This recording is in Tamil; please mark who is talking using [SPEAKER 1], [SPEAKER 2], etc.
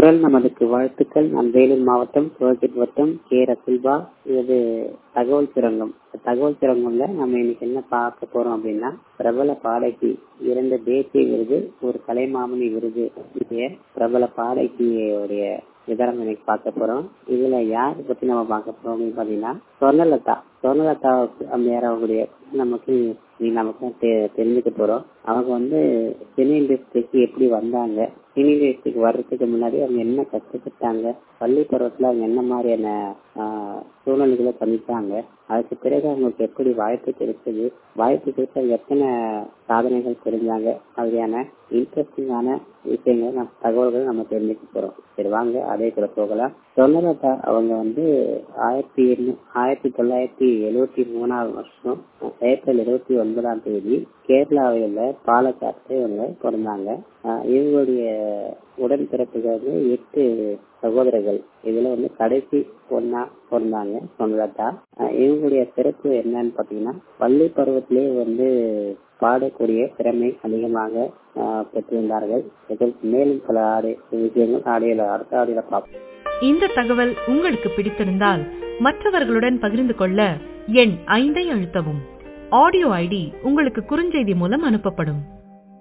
[SPEAKER 1] குரல் நமதுக்கு வாழ்த்துக்கள் நான் வேலூர் மாவட்டம் சிவகங்கை வட்டம் கே ரசில்பா இது தகவல் சுரங்கம் தகவல் சுரங்கம்ல நம்ம இன்னைக்கு என்ன பார்க்க போறோம் அப்படின்னா பிரபல பாடகி இரண்டு தேசிய விருது ஒரு கலைமாமணி விருது உடைய பிரபல பாடகியுடைய விதரம் இன்னைக்கு பார்க்க போறோம் இதுல யாரை பத்தி நம்ம பார்க்க போறோம் அப்படின்னு பாத்தீங்கன்னா சொர்ணலதா சொர்ணலதா அம்மையார் அவங்களுடைய நமக்கு நீ நமக்கு தெ- தெரிஞ்சுக்க போறோம் அவங்க வந்து சினி இண்டஸ்ட்ரிக்கு எப்படி வந்தாங்க சினி இண்டஸ்ட்ரிக்கு வர்றதுக்கு முன்னாடி அவங்க என்ன கஷ்டப்பட்டாங்க பள்ளி பருவத்துல அவங்க என்ன மாதிரியான ஆஹ், சூழ்நிலைகளை சந்திச்சாங்க அதுக்கு பிறகு அவங்களுக்கு எப்படி வாய்ப்பு கிடைச்சது வாய்ப்பு கிடைச்சு அவங்க எத்தனை சாதனைகள் தெரிஞ்சாங்க மாதிரியான இன்ட்ரெஸ்டிங்கான விஷயங்களை நம்ம தகவல்களை நம்ம தெரிஞ்சுக்க போறோம் சரி வாங்க அதே கூட போகலாம் சொன்னதா அவங்க வந்து ஆயிரத்தி எண்ணூ- ஆயிரத்தி தொள்ளாயிரத்தி எழுவத்தி மூணாவது வருஷம் ஏப்ரல் இருபத்தி ஒன்பதாம் தேதி கேரளாவில் உள்ள பாலக்காட்டில் இவங்க பிறந்தாங்க ஆஹ் இவங்களுடைய உடன்பிறப்புகள் வந்து எட்டு சகோதரர்கள் இதுல வந்து கடைசி பொண்ணா பிறந்தாங்க சொன்னதா இவங்களுடைய சிறப்பு என்னன்னு பாத்தீங்கன்னா பள்ளி பருவத்திலே வந்து பாடக்கூடிய திறமை அதிகமாக ஆஹ் பெற்றிருந்தார்கள் இதற்கு மேலும் பல ஆடை விஷயங்கள் ஆடையில அடுத்த ஆடையில பார்ப்போம்
[SPEAKER 2] இந்த தகவல் உங்களுக்கு பிடித்திருந்தால் மற்றவர்களுடன் பகிர்ந்து கொள்ள எண் ஐந்தை அழுத்தவும் ஆடியோ ஐடி உங்களுக்கு குறுஞ்செய்தி மூலம் அனுப்பப்படும்